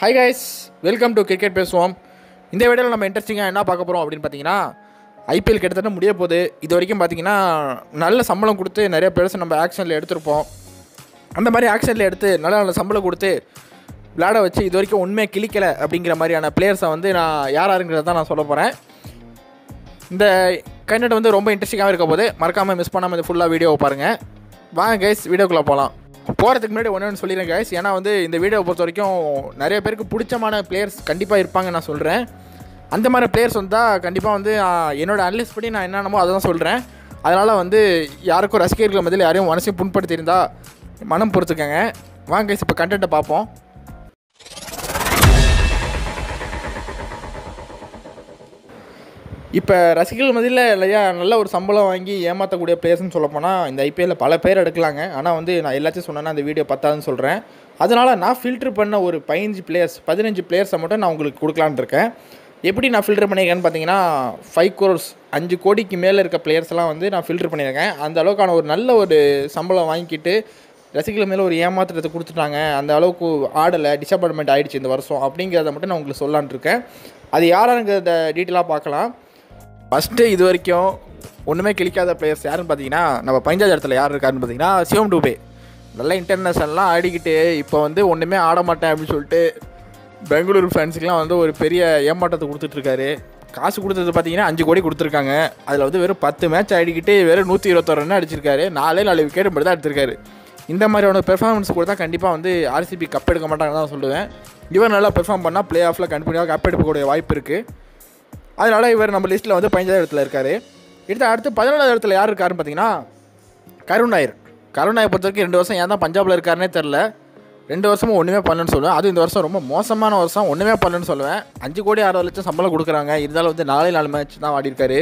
hi guys welcome to cricket பேசுவோம் இந்த வீடியோவில் நம்ம இன்ட்ரெஸ்டிங்காக என்ன பார்க்க போகிறோம் அப்படின்னு பார்த்தீங்கன்னா ஐபிஎல் கிட்டத்தட்ட முடிய போகுது இது வரைக்கும் பார்த்தீங்கன்னா நல்ல சம்பளம் கொடுத்து நிறைய பேர்ஸ் நம்ம ஆக்ஷனில் எடுத்திருப்போம் அந்த மாதிரி ஆக்ஷனில் எடுத்து நல்ல நல்ல சம்பளம் கொடுத்து விளையாட வச்சு இது வரைக்கும் உண்மையை கிளிக்கலை அப்படிங்கிற மாதிரியான பிளேயர்ஸை வந்து நான் யார் யாருங்கிறத தான் நான் சொல்ல போகிறேன் இந்த கண்டென்ட் வந்து ரொம்ப இன்ட்ரெஸ்டிங்காக இருக்க போது மறக்காமல் மிஸ் பண்ணாமல் இந்த ஃபுல்லாக வீடியோவை பாருங்கள் வாங்க கைஸ் வீடியோக்குள்ளே போகலாம் போகிறதுக்கு முன்னாடி ஒன்று ஒன்று சொல்லிடுறேன் கைஸ் ஏன்னா வந்து இந்த வீடியோவை பொறுத்த வரைக்கும் நிறைய பேருக்கு பிடிச்சமான பிளேயர்ஸ் கண்டிப்பாக இருப்பாங்க நான் சொல்கிறேன் அந்த மாதிரி பிளேயர்ஸ் வந்தால் கண்டிப்பாக வந்து ஆ, என்னோட அனலிஸ்ட் படி நான் என்னென்னமோ அதை தான் சொல்கிறேன் அதனால் வந்து யாருக்கும் ரசிகர்கள் மத்தியில் யாரையும் மனசையும் புண்படுத்தியிருந்தா மனம் பொறுத்துக்கங்க வாங்க கைஸ் இப்போ கண்டென்ட்டை பார்ப்போம் இப்போ ரசிகர்கள் மதியில் இல்லையா நல்ல ஒரு சம்பளம் வாங்கி ஏமாற்றக்கூடிய பிளேயர்ஸ்னு சொல்ல போனால் இந்த ஐபிஎல்லில் பல பேர் எடுக்கலாங்க ஆனால் வந்து நான் எல்லாத்தையும் சொன்னேன்னா அந்த வீடியோ பத்தாதுன்னு சொல்கிறேன் அதனால் நான் ஃபில்ட்ரு பண்ண ஒரு பதினஞ்சு பிளேயர்ஸ் பதினஞ்சு பிளேயர்ஸை மட்டும் நான் உங்களுக்கு கொடுக்கலான்னு இருக்கேன் எப்படி நான் ஃபில்டர் பண்ணியிருக்கேன்னு பார்த்தீங்கன்னா ஃபைவ் கோர்ஸ் அஞ்சு கோடிக்கு மேலே இருக்க பிளேயர்ஸ் எல்லாம் வந்து நான் ஃபில்டர் பண்ணியிருக்கேன் அந்த அளவுக்கான ஒரு நல்ல ஒரு சம்பளம் வாங்கிக்கிட்டு ரசிகர்கள் மேலே ஒரு ஏமாற்றத்தை கொடுத்துட்டாங்க அந்த அளவுக்கு ஆடலை டிசப்பாயின்மெண்ட் ஆயிடுச்சு இந்த வருஷம் அப்படிங்கிறத மட்டும் நான் உங்களுக்கு சொல்லலான்னு இருக்கேன் அது யாராங்கிறத டீட்டெயிலாக பார்க்கலாம் ஃபஸ்ட்டு இது வரைக்கும் ஒன்றுமே கிளிக்காத பிளேயர்ஸ் யாருன்னு பார்த்தீங்கன்னா நம்ம பஞ்சாஜ் இடத்துல யார் இருக்காருன்னு பார்த்தீங்கன்னா சிவம் டூபே நல்லா இன்டர்நேஷனல்லாம் ஆடிக்கிட்டு இப்போ வந்து ஒன்றுமே ஆட மாட்டேன் அப்படின்னு சொல்லிட்டு பெங்களூரு ஃபேன்ஸுக்குலாம் வந்து ஒரு பெரிய ஏமாற்றத்தை கொடுத்துட்ருக்காரு காசு கொடுத்தது பார்த்தீங்கன்னா அஞ்சு கோடி கொடுத்துருக்காங்க அதில் வந்து வெறும் பத்து மேட்ச் ஆடிக்கிட்டு வெறும் நூற்றி இருபத்தொரு ரன் அடிச்சிருக்காரு நாலே நாலு விக்கெட் மட்டும் தான் எடுத்திருக்காரு இந்த மாதிரியான பெர்ஃபார்மன்ஸ் கொடுத்தா கண்டிப்பாக வந்து ஆர்சிபி கப் எடுக்க மாட்டாங்கன்னு தான் சொல்லுவேன் இவர் நல்லா பெர்ஃபார்ம் பண்ணால் ப்ளே ஆஃபில் கண்டிப்பாக கப் எடுக்கக்கூடிய வாய்ப்பு இருக்குது அதனால இவர் நம்ம லிஸ்ட்டில் வந்து பதினஞ்சாவது இடத்துல இருக்கார் எடுத்து அடுத்து பதினொன்றாவது இடத்துல யார் இருக்காருன்னு பார்த்தீங்கன்னா கருண் நாயர் கருண் நாயர் பொறுத்த வரைக்கும் ரெண்டு வருஷம் ஏன் தான் பஞ்சாபில் இருக்காருனே தெரில ரெண்டு வருஷமும் ஒன்றுமே பண்ணலன்னு சொல்லுவேன் அதுவும் இந்த வருஷம் ரொம்ப மோசமான வருஷம் ஒன்றுமே பண்ணலன்னு சொல்லுவேன் அஞ்சு கோடி அறுபது லட்சம் சம்பளம் கொடுக்குறாங்க இருந்தாலும் வந்து நாலே நாலு மேட்ச் தான் ஆடிருக்காரு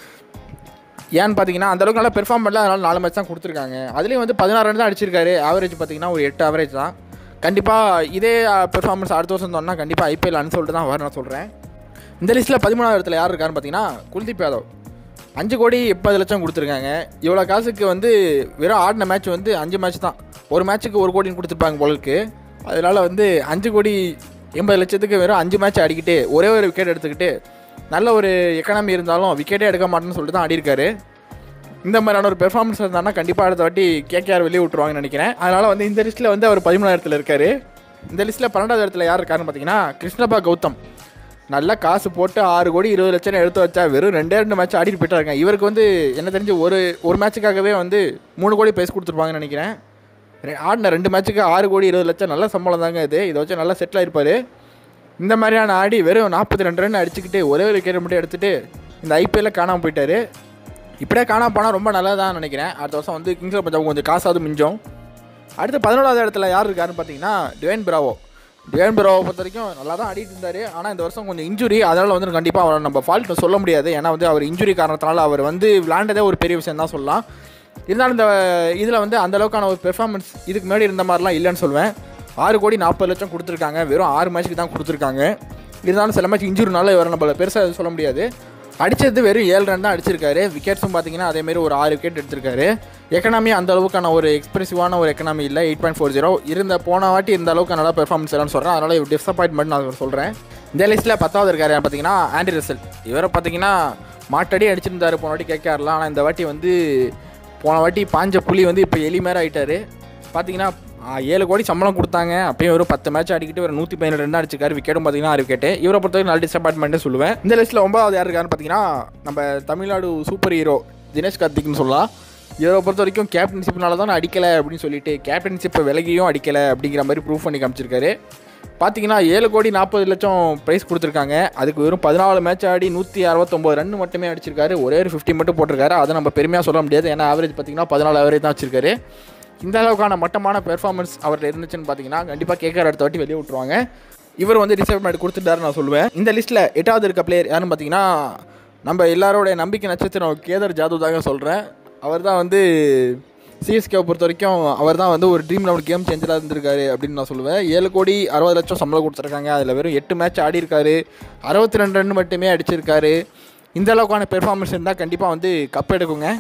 ஏன்னு பார்த்தீங்கன்னா அந்த அளவுக்கு நல்லா பெர்ஃபார்ம் பண்ணல அதனால நாலு மேட்ச் தான் கொடுத்துருக்காங்க அதுலேயும் வந்து பதினாறு ரன் தான் அடிச்சிருக்காரு ஆவரேஜ் பார்த்தீங்கன்னா ஒரு எட்டு ஆவரேஜ் தான் கண்டிப்பாக இதே பெர்ஃபார்மன்ஸ் அடுத்த வருஷம் சொன்னால் கண்டிப்பாக ஐபிஎல் அனு சொல்லிட்டு தான் வர நான் சொல்கிறேன் இந்த லிஸ்ட்டில் பதிமூணாவது இடத்துல யார் இருக்காருன்னு பார்த்தீங்கன்னா குல்தீப் யாதவ் அஞ்சு கோடி முப்பது லட்சம் கொடுத்துருக்காங்க இவ்வளோ காசுக்கு வந்து வெறும் ஆடின மேட்ச் வந்து அஞ்சு மேட்ச் தான் ஒரு மேட்ச்சுக்கு ஒரு கோடின்னு கொடுத்துருப்பாங்க போலருக்கு அதனால் வந்து அஞ்சு கோடி எண்பது லட்சத்துக்கு வெறும் அஞ்சு மேட்ச் ஆடிக்கிட்டு ஒரே ஒரு விக்கெட் எடுத்துக்கிட்டு நல்ல ஒரு எக்கனாமி இருந்தாலும் விக்கெட்டே எடுக்க மாட்டேன்னு சொல்லிட்டு தான் ஆடிருக்காரு இந்த மாதிரியான ஒரு பெர்ஃபார்மன்ஸ் இருந்தானா கண்டிப்பாக அடுத்த வாட்டி கேகேஆர் வெளியே விட்டுருவாங்கன்னு நினைக்கிறேன் அதனால் வந்து இந்த லிஸ்ட்டில் வந்து அவர் பதிமூணாவது இடத்துல இருக்கார் இந்த லிஸ்ட்டில் பன்னெண்டாவது இடத்துல யார் இருக்காருன்னு பார்த்தீங்கன்னா கிருஷ்ணபா கௌதம் நல்லா காசு போட்டு ஆறு கோடி இருபது லட்சம் எடுத்து வச்சா வெறும் ரெண்டே ரெண்டு மேட்ச் ஆடிட்டு போயிட்டா இருக்காங்க இவருக்கு வந்து என்ன தெரிஞ்சு ஒரு ஒரு மேட்சுக்காகவே வந்து மூணு கோடி ப்ரைஸ் கொடுத்துருப்பாங்கன்னு நினைக்கிறேன் ரெ- ஆடின ரெண்டு மேட்ச்சுக்கு ஆறு கோடி இருபது லட்சம் நல்ல சம்பளம் தாங்க இது இதை வச்சு நல்லா செட்டில் ஆயிருப்பார் இந்த மாதிரியான ஆடி வெறும் நாற்பத்தி ரெண்டு ரன் அடிச்சுக்கிட்டு ஒரே ஒரு விக்கெட் மட்டும் எடுத்துகிட்டு இந்த ஐபிஎல்ல காணாமல் போயிட்டாரு இப்படியே காணாம போனால் ரொம்ப நல்லதாக நினைக்கிறேன் அடுத்த வருஷம் வந்து கிங்ஸ் பஞ்சாப் கொஞ்சம் காசாவது மிஞ்சம் அடுத்து பதினோராவது இடத்துல யார் இருக்காருன்னு பார்த்தீங்கன்னா டுவேன் பிராவோ டுவேன் பிராவோ பொறுத்த வரைக்கும் நல்லா தான் ஆடிட்டு இருந்தார் ஆனால் இந்த வருஷம் கொஞ்சம் இன்ஜுரி அதனால் வந்து கண்டிப்பாக அவரை நம்ம ஃபால்ட் சொல்ல முடியாது ஏன்னா வந்து அவர் இன்ஜுரி காரணத்தினால அவர் வந்து விளாண்டதே ஒரு பெரிய விஷயம் தான் சொல்லலாம் இருந்தாலும் இந்த இதில் வந்து அந்த அளவுக்கான ஒரு பெர்ஃபார்மன்ஸ் இதுக்கு முன்னாடி இருந்த மாதிரிலாம் இல்லைன்னு சொல்லுவேன் ஆறு கோடி நாற்பது லட்சம் கொடுத்துருக்காங்க வெறும் ஆறு மேட்ச்சுக்கு தான் கொடுத்துருக்காங்க இருந்தாலும் சில மேட்ச் இன்ஜுரினால இவரை நம்மள பெருசாக சொல்ல முடியாது அடித்தது வெறும் ஏழு ரன் தான் அடிச்சிருக்காரு விக்கெட்ஸும் பார்த்தீங்கன்னா அதேமாரி ஒரு ஆறு விக்கெட் எடுத்திருக்காரு எக்கனாமி அந்த அளவுக்கான ஒரு எக்ஸ்பிரசிவான ஒரு எக்கனாமி இல்லை எயிட் பாயிண்ட் ஃபோர் ஜீரோ இருந்த போன வாட்டி இந்த அளவுக்கு நல்லா பெர்ஃபார்மன்ஸ் இல்லைன்னு சொல்கிறேன் அதனால் இவர் டிசப்பாயின்மெண்ட் நான் சொல்கிறேன் இந்த லிஸ்ட்டில் பத்தாவது இருக்காரு யார் பார்த்தீங்கன்னா ஆண்டி ரசல் இவரை பார்த்தீங்கன்னா மாட்டடி அடிச்சிருந்தாரு போன வாட்டி கேட்கலாம் ஆனால் இந்த வாட்டி வந்து போன வாட்டி பாஞ்ச புலி வந்து இப்போ எலிமேர ஆயிட்டாரு பார்த்தீங்கன்னா ஆ, ஏழு கோடி சம்பளம் கொடுத்தாங்க அப்பயும் ஒரு பத்து மேட்ச் ஆடிக்கிட்டு ஒரு நூற்றி பதினெட்டு ரன் அடிச்சிருக்காரு விக்கெட்டும் பார்த்தீங்கன்னா ஆறு விக்கெட்டு இவரை பொறுத்தவரைக்கும் நல்ல டிசப்பாயின்மெண்ட்டே சொல்லுவேன் இந்த லிஸ்ட்டில் ஒன்பதாவது யார் இருக்காருன்னு பார்த்தீங்கன்னா நம்ம தமிழ்நாடு சூப்பர் ஹீரோ தினேஷ் கார்த்திக்னு சொல்லலாம் இவரை பொறுத்த வரைக்கும் கேப்டன்ஷிப்னால தான் அடிக்கலை அப்படின்னு சொல்லிட்டு கேப்டன்ஷிப்பை விலகியும் அடிக்கலை அப்படிங்கிற மாதிரி ப்ரூவ் பண்ணி காமிச்சிருக்காரு பார்த்தீங்கன்னா ஏழு கோடி நாற்பது லட்சம் ப்ரைஸ் கொடுத்துருக்காங்க அதுக்கு வெறும் பதினாலு மேட்ச் ஆடி நூற்றி அறுபத்தொம்போது ரன் மட்டுமே அடிச்சிருக்காரு ஒரே ஒரு ஃபிஃப்டி மட்டும் போட்டிருக்காரு அதை நம்ம பெருமையாக சொல்ல முடியாது ஏன்னா ஆவரேஜ் பார்த்தீங்கன்னா பதினாலு ஆவரேஜ் தான் வச்சிருக்காரு இந்த அளவுக்கான மட்டமான பெர்ஃபார்மன்ஸ் அவர்கிட்ட இருந்துச்சுன்னு பார்த்தீங்கன்னா கண்டிப்பாக கேட்கற அடுத்த வாட்டி வெளியே விட்டுருவாங்க இவர் வந்து டிசப்பாயின்மெண்ட் கொடுத்துட்டாரு நான் சொல்லுவேன் இந்த லிஸ்ட்டில் எட்டாவது இருக்க பிளேயர் யாருன்னு பார்த்தீங்கன்னா நம்ம எல்லாரோடைய நம்பிக்கை நட்சத்திரம் கேதர் ஜாதவ் தாங்க சொல்கிறேன் அவர் தான் வந்து சிஎஸ்கேவை பொறுத்த வரைக்கும் அவர் தான் வந்து ஒரு ட்ரீம் லெவல் கேம் சேஞ்சராக இருந்திருக்காரு அப்படின்னு நான் சொல்லுவேன் ஏழு கோடி அறுபது லட்சம் சம்பளம் கொடுத்துருக்காங்க அதில் வெறும் எட்டு மேட்ச் ஆடி இருக்காரு அறுபத்தி ரெண்டு ரன் மட்டுமே அடிச்சிருக்காரு இந்த அளவுக்கான பெர்ஃபார்மன்ஸ் இருந்தால் கண்டிப்பாக வந்து கப் எடுக்குங்க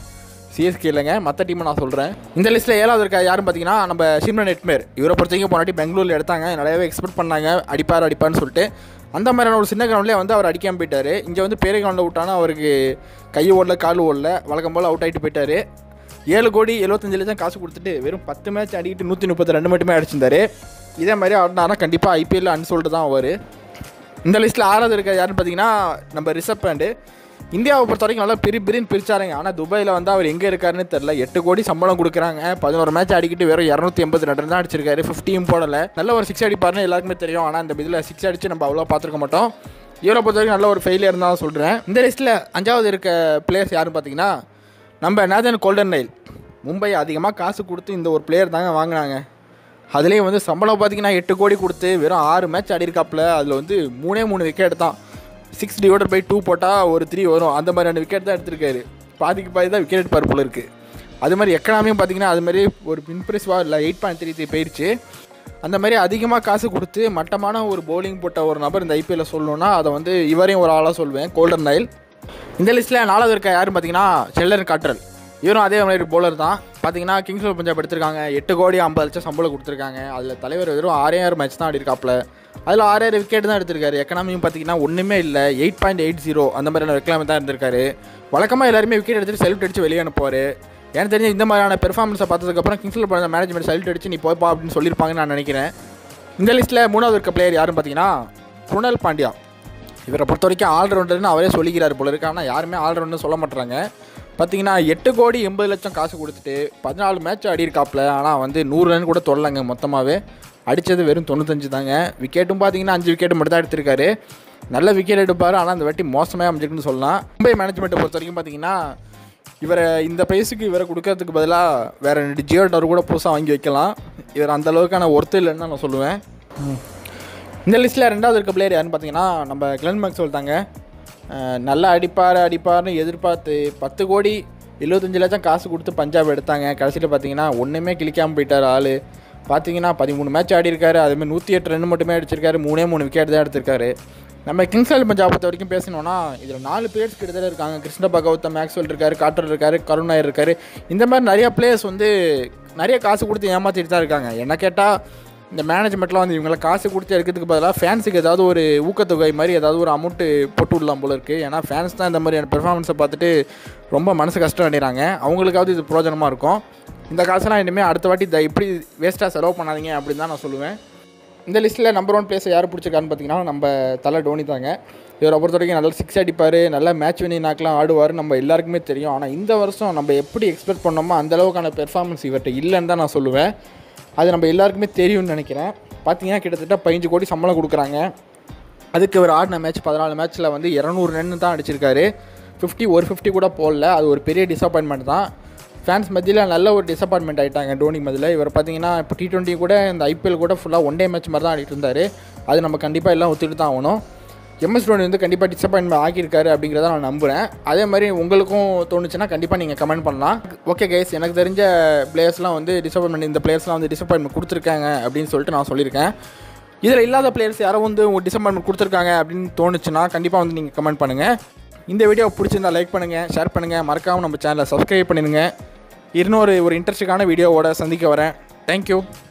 சிஎஸ்கே இல்லைங்க மற்ற டீமை நான் சொல்கிறேன் இந்த லிஸ்ட்டில் ஏழாவது இருக்க யாருன்னு பார்த்தீங்கன்னா நம்ம சிம்ரன் நெட்மேர் இவரை பொறுத்த வரைக்கும் போனாட்டி பெங்களூரில் எடுத்தாங்க நிறையவே எக்ஸ்பெக்ட் பண்ணாங்க அடிப்பார் அடிப்பார்னு சொல்லிட்டு அந்த மாதிரியான ஒரு சின்ன கிரவுண்ட்லேயே வந்து அவர் அடிக்காமல் போயிட்டார் இங்கே வந்து பெரிய கிரவுண்டில் விட்டானா அவருக்கு கை ஓடல கால் ஓடல வழக்கம் போல் அவுட் ஆகிட்டு போயிட்டார் ஏழு கோடி எழுபத்தஞ்சு லட்சம் காசு கொடுத்துட்டு வெறும் பத்து மேட்ச் அடிக்கிட்டு நூற்றி முப்பத்தி ரெண்டு மட்டுமே அடிச்சிருந்தாரு இதே மாதிரி ஆடினாரா கண்டிப்பாக ஐபிஎல் அன்சோல்டு தான் அவர் இந்த லிஸ்ட்டில் ஆறாவது இருக்க யாருன்னு பார்த்தீங்கன்னா நம்ம ரிஷப் பேண்டு இந்தியாவை பொறுத்த வரைக்கும் நல்லா பிரி பிரின்னு பிரிச்சாருங்க ஆனால் துபாயில் வந்து அவர் எங்கே இருக்காருன்னு தெரில எட்டு கோடி சம்பளம் கொடுக்குறாங்க பதினோரு மேட்ச் அடிக்கிட்டு வெறும் இரநூத்தி எண்பத்தி ரெண்டு தான் அடிச்சிருக்காரு ஃபிஃப்டியும் போடலை நல்ல ஒரு சிக்ஸ் அடிப்பாருன்னு எல்லாருக்குமே தெரியும் ஆனால் இந்த இதில் சிக்ஸ் அடிச்சு நம்ம அவ்வளோ பார்த்துருக்க மாட்டோம் இவரை பொறுத்த வரைக்கும் நல்ல ஒரு ஃபெயிலியர் தான் சொல்கிறேன் இந்த லிஸ்ட்டில் அஞ்சாவது இருக்க பிளேயர்ஸ் யாருன்னு பார்த்தீங்கன்னா நம்ம நேதன் கோல்டன் நைல் மும்பை அதிகமாக காசு கொடுத்து இந்த ஒரு பிளேயர் தாங்க வாங்கினாங்க அதுலேயும் வந்து சம்பளம் பார்த்தீங்கன்னா எட்டு கோடி கொடுத்து வெறும் ஆறு மேட்ச் ஆடிருக்காப்புல அதில் வந்து மூணே மூணு விக்கெட் தான் சிக்ஸ் டிவைடட் பை டூ போட்டால் ஒரு த்ரீ வரும் அந்த மாதிரியான விக்கெட் தான் எடுத்திருக்காரு பாதிக்கு பாதி தான் விக்கெட் எடுப்பார் போல இருக்குது அது மாதிரி எக்கனாமியும் பார்த்தீங்கன்னா அது மாதிரி ஒரு இம்ப்ரெசிவாக இல்லை எயிட் பாயிண்ட் த்ரீ த்ரீ போயிடுச்சு அந்த மாதிரி அதிகமாக காசு கொடுத்து மட்டமான ஒரு bowling போட்ட ஒரு நபர் இந்த ஐபிஎல்ல சொல்லணும்னா அதை வந்து இவரையும் ஒரு ஆளாக சொல்வேன் கோல்டன் நைல் இந்த லிஸ்ட்டில் நாலாவது இருக்க யாருன்னு பார்த்தீங்கன்னா செல்லர் காட்ரல் இவரும் அதே மாதிரி bowler தான் பார்த்தீங்கன்னா கிங்ஸ் ஆஃப் பஞ்சாப் எடுத்திருக்காங்க எட்டு கோடி ஐம்பது லட்சம் சம்பளம் கொடுத்துருக்காங்க அதில் தலைவர் வெறும் ஆறே ஆறு மேட்ச் தான் ஆடிருக்காப்புல அதில் ஆறு ஆறு விக்கெட் தான் எடுத்திருக்காரு எக்கனாமியும் பார்த்தீங்கன்னா ஒன்றுமே இல்லை எயிட் பாயிண்ட் எயிட் ஜீரோ அந்த மாதிரியான எக்கனாமி தான் இருந்திருக்காரு வழக்கமாக எல்லாருமே விக்கெட் எடுத்துட்டு செல்ஃப் அடிச்சு வெளியே அனுப்புவார் எனக்கு தெரிஞ்ச இந்த மாதிரியான பெர்ஃபார்மன்ஸை பார்த்ததுக்கப்புறம் கிங்ஸில் பண்ண மேனேஜ்மெண்ட் செல்ஃப் அடிச்சு நீ போய்ப்பா அப்படின்னு சொல்லியிருப்பாங்கன்னு நான் நினைக்கிறேன் இந்த லிஸ்ட்டில் மூணாவது இருக்க பிளேயர் யாருன்னு பார்த்தீங்கன்னா குணல் பாண்டியா இவரை பொறுத்த வரைக்கும் ஆல்ரவுண்டர்னு அவரே சொல்லிக்கிறார் போல இருக்கு ஆனால் யாருமே ஆல்ரவுண்டர்னு சொல்ல மாட்டாங்க பார்த்தீங்கன்னா எட்டு கோடி எண்பது லட்சம் காசு கொடுத்துட்டு பதினாலு மேட்ச் ஆடிருக்காப்புல ஆனால் வந்து நூறு ரன் கூட தொடலங்க மொத்தமாகவே அடித்தது வெறும் தொண்ணூத்தஞ்சு தாங்க விக்கெட்டும் பார்த்தீங்கன்னா அஞ்சு விக்கெட் மட்டும் தான் எடுத்திருக்காரு நல்ல விக்கெட் எடுப்பார் ஆனால் அந்த வாட்டி மோசமாக அமைஞ்சிருக்குன்னு சொல்லலாம் மும்பை மேனேஜ்மெண்ட்டை பொறுத்த வரைக்கும் பார்த்தீங்கன்னா இவரை இந்த ப்ரைஸுக்கு இவரை கொடுக்கறதுக்கு பதிலாக வேறு ரெண்டு ஜியோ டவர் கூட புதுசாக வாங்கி வைக்கலாம் இவர் அந்த அளவுக்கான ஒர்த்து இல்லைன்னு தான் நான் சொல்லுவேன் இந்த லிஸ்ட்டில் ரெண்டாவது இருக்க பிளேயர் யாருன்னு பார்த்தீங்கன்னா நம்ம கிளன் மேக்ஸ்வெல் தாங்க அஹ் நல்லா அடிப்பார் அடிப்பார்னு எதிர்பார்த்து பத்து கோடி எழுபத்தஞ்சு லட்சம் காசு கொடுத்து பஞ்சாப் எடுத்தாங்க கடைசியில் பார்த்தீங்கன்னா ஒன்றுமே கிளிக்காமல் போயிட்டார் ஆள் பார்த்தீங்கன்னா பதிமூணு மேட்ச் ஆடிருக்காரு அதுமாதிரி நூற்றி எட்டு ரன் மட்டுமே அடிச்சிருக்காரு மூணே மூணு விக்கெட் தான் எடுத்திருக்காரு நம்ம கிங்ஸ் எலவன் பஞ்சாப் பொறுத்த வரைக்கும் பேசணும்னா இதில் நாலு பிளேயர்ஸ் கிட்டத்தட்ட இருக்காங்க கிருஷ்ண பகவத்தம் மேக்ஸ்வெல் இருக்காரு காட்டர் இருக்காரு கருண் நாயர் இருக்காரு இந்த மாதிரி நிறைய பிளேயர்ஸ் வந்து நிறைய காசு கொடுத்து ஏமாற்றிட்டு தான் இருக்காங்க என்ன கேட்டால் இந்த மேனேஜ்மெண்ட்லாம் வந்து இவங்களை காசு கொடுத்து எடுக்கிறதுக்கு பதிலாக ஃபேன்ஸுக்கு ஏதாவது ஒரு ஊக்கத்தொகை மாதிரி ஏதாவது ஒரு அமௌண்ட்டு போட்டு விடலாம் போல இருக்குது ஏன்னா ஃபேன்ஸ் தான் இந்த மாதிரியான பெர்ஃபார்மன்ஸை பார்த்துட்டு ரொம்ப மனசு கஷ்டம் அடைகிறாங்க அவங்களுக்காவது இது பிரயோஜனமாக இருக்கும் இந்த காசெல்லாம் இனிமேல் அடுத்த வாட்டி இதை இப்படி வேஸ்ட்டாக செலவு பண்ணாதீங்க அப்படின்னு தான் நான் சொல்லுவேன் இந்த லிஸ்ட்டில் நம்பர் ஒன் பிளேஸை யார் பிடிச்சிருக்கான்னு பார்த்தீங்கன்னா நம்ம தலை டோனி தாங்க இவரை பொறுத்த வரைக்கும் நல்லா சிக்ஸ் அடிப்பார் நல்லா மேட்ச் வினி நாக்கெலாம் ஆடுவார் நம்ம எல்லாருக்குமே தெரியும் ஆனால் இந்த வருஷம் நம்ம எப்படி எக்ஸ்பெக்ட் பண்ணோமோ அந்த அளவுக்கான பெர்ஃபார்மன்ஸ் இவர்கிட்ட இல்லைன்னு தான் நான் சொல்லுவேன் அது நம்ம எல்லாருக்குமே தெரியும்னு நினைக்கிறேன் பார்த்தீங்கன்னா கிட்டத்தட்ட பதினஞ்சு கோடி சம்பளம் கொடுக்குறாங்க அதுக்கு அவர் ஆடின மேட்ச் பதினாலு மேட்ச்சில் வந்து இரநூறு ரன் தான் அடிச்சிருக்காரு ஃபிஃப்டி ஒரு ஃபிஃப்டி கூட போடல அது ஒரு பெரிய டிசப்பாயின்மெண்ட் தான் ஃபேன்ஸ் மத்தியில் நல்ல ஒரு டிசப்பாயின்மெண்ட் ஆகிட்டாங்க டோனி மதியில் இவர் பார்த்தீங்கன்னா இப்போ டி டுவெண்ட்டி கூட இந்த ஐபிஎல் கூட ஃபுல்லாக ஒன் டே மேட்ச் மாதிரி தான் ஆடிட்டு இருந்தார் அது நம்ம கண்டிப்பாக எல்லாம் ஒத்துட்டு தான் ஆகணும் எம்எஸ் தோனி வந்து கண்டிப்பாக டிசப்பாயின்மெண்ட் ஆக்கியிருக்காரு அப்படிங்கிறத நான் நம்புகிறேன் அதே மாதிரி உங்களுக்கும் தோணுச்சுன்னா கண்டிப்பாக நீங்கள் கமெண்ட் பண்ணலாம் ஓகே கைஸ் எனக்கு தெரிஞ்ச பிளேயர்ஸ்லாம் வந்து டிசப்பாயின்மெண்ட் இந்த பிளேயர்ஸ்லாம் வந்து டிசப்பாயின்மெண்ட் கொடுத்துருக்காங்க அப்படின்னு சொல்லிட்டு நான் சொல்லியிருக்கேன் இதில் இல்லாத பிளேயர்ஸ் யாரோ வந்து உங்கள் டிசப்பாயின்மெண்ட் கொடுத்துருக்காங்க அப்படின்னு தோணுச்சுன்னா கண்டிப்பாக வந்து நீங்கள் கமெண்ட் பண்ணுங்கள் இந்த வீடியோ பிடிச்சிருந்தா லைக் பண்ணுங்கள் ஷேர் பண்ணுங்கள் மறக்காமல் நம்ம சேனலை சப்ஸ்கிரைப் பண்ணிடுங்க இன்னொரு ஒரு இன்ட்ரெஸ்டிங்கான வீடியோவோட சந்திக்க வரேன் தேங்க்யூ